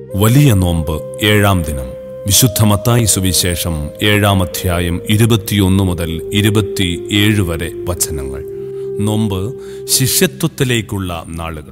വലിയ നോമ്പ് ഏഴാം ദിനം വിശുദ്ധ മത്തായി സുവിശേഷം ഏഴാം അധ്യായം ഇരുപത്തിയൊന്ന് മുതൽ ഇരുപത്തിയേഴ് വരെ വചനങ്ങൾ നോമ്പ് ശിഷ്യത്വത്തിലേക്കുള്ള നാളുകൾ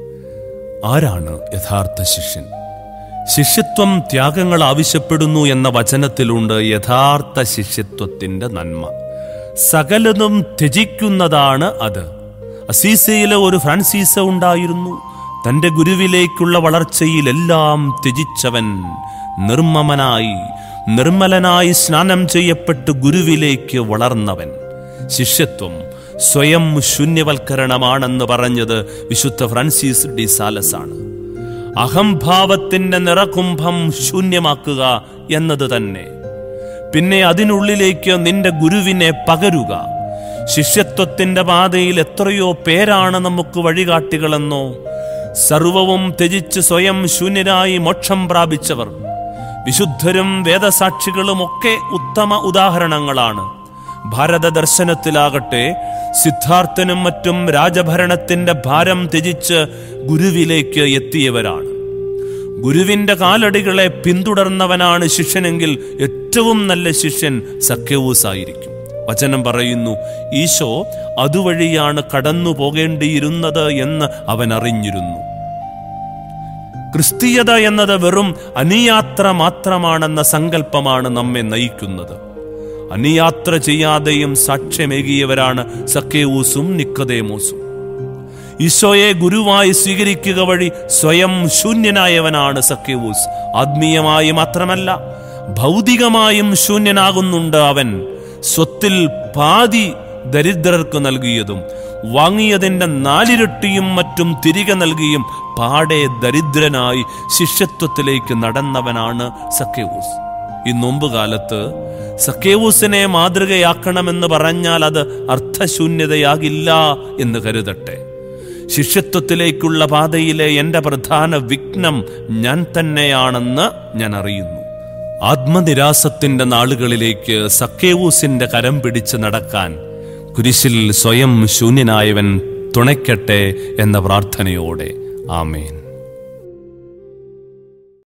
ആരാണ് യഥാർത്ഥ ശിഷ്യൻ ശിഷ്യത്വം ത്യാഗങ്ങൾ ആവശ്യപ്പെടുന്നു എന്ന വചനത്തിലുണ്ട് യഥാർത്ഥ ശിഷ്യത്വത്തിന്റെ നന്മ സകലതും ത്യജിക്കുന്നതാണ് അത് അസീസയിലെ ഒരു ഫ്രാൻസീസ ഉണ്ടായിരുന്നു തന്റെ ഗുരുവിലേക്കുള്ള വളർച്ചയിൽ എല്ലാം ത്യജിച്ചവൻ നിർമ്മമനായി നിർമ്മലനായി സ്നാനം ചെയ്യപ്പെട്ട് ഗുരുവിലേക്ക് വളർന്നവൻ ശിഷ്യത്വം സ്വയം ശൂന്യവൽക്കരണമാണെന്ന് പറഞ്ഞത് വിശുദ്ധ ഫ്രാൻസിസ് ഡി സാലസ് ആണ് അഹംഭാവത്തിന്റെ നിറകുംഭം ശൂന്യമാക്കുക എന്നത് തന്നെ പിന്നെ അതിനുള്ളിലേക്ക് നിന്റെ ഗുരുവിനെ പകരുക ശിഷ്യത്വത്തിന്റെ പാതയിൽ എത്രയോ പേരാണ് നമുക്ക് വഴികാട്ടികളെന്നോ സർവവും ത്യജിച്ച് സ്വയം ശൂന്യരായി മോക്ഷം പ്രാപിച്ചവർ വിശുദ്ധരും വേദസാക്ഷികളുമൊക്കെ ഉത്തമ ഉദാഹരണങ്ങളാണ് ഭാരത ദർശനത്തിലാകട്ടെ സിദ്ധാർത്ഥനും മറ്റും രാജഭരണത്തിന്റെ ഭാരം ത്യജിച്ച് ഗുരുവിലേക്ക് എത്തിയവരാണ് ഗുരുവിന്റെ കാലടികളെ പിന്തുടർന്നവനാണ് ശിഷ്യനെങ്കിൽ ഏറ്റവും നല്ല ശിഷ്യൻ സഖ്യവൂസ് ആയിരിക്കും വചനം പറയുന്നു ഈശോ അതുവഴിയാണ് കടന്നു പോകേണ്ടിയിരുന്നത് എന്ന് അവൻ അറിഞ്ഞിരുന്നു ക്രിസ്തീയത എന്നത് വെറും അനുയാത്ര മാത്രമാണെന്ന സങ്കല്പമാണ് നമ്മെ നയിക്കുന്നത് അനുയാത്ര ചെയ്യാതെയും സാക്ഷ്യമേകിയവരാണ് സക്കേവൂസും നിക്കതേമൂസും ഈശോയെ ഗുരുവായി സ്വീകരിക്കുക വഴി സ്വയം ശൂന്യനായവനാണ് സക്കേവൂസ് ആത്മീയമായി മാത്രമല്ല ഭൗതികമായും ശൂന്യനാകുന്നുണ്ട് അവൻ സ്വത്തിൽ പാതി ദരിദ്രർക്ക് നൽകിയതും വാങ്ങിയതിന്റെ നാലിരട്ടിയും മറ്റും തിരികെ നൽകിയും പാടെ ദരിദ്രനായി ശിഷ്യത്വത്തിലേക്ക് നടന്നവനാണ് സക്കേവൂസ് ഈ നോമ്പുകാലത്ത് സക്കേവൂസിനെ മാതൃകയാക്കണമെന്ന് പറഞ്ഞാൽ അത് അർത്ഥശൂന്യതയാകില്ല എന്ന് കരുതട്ടെ ശിഷ്യത്വത്തിലേക്കുള്ള പാതയിലെ എന്റെ പ്രധാന വിഘ്നം ഞാൻ തന്നെയാണെന്ന് ഞാൻ അറിയുന്നു ആത്മനിരാസത്തിന്റെ നാളുകളിലേക്ക് സക്കേവൂസിന്റെ കരം പിടിച്ച് നടക്കാൻ കുരിശിൽ സ്വയം ശൂന്യനായവൻ തുണയ്ക്കട്ടെ എന്ന പ്രാർത്ഥനയോടെ ആമേൻ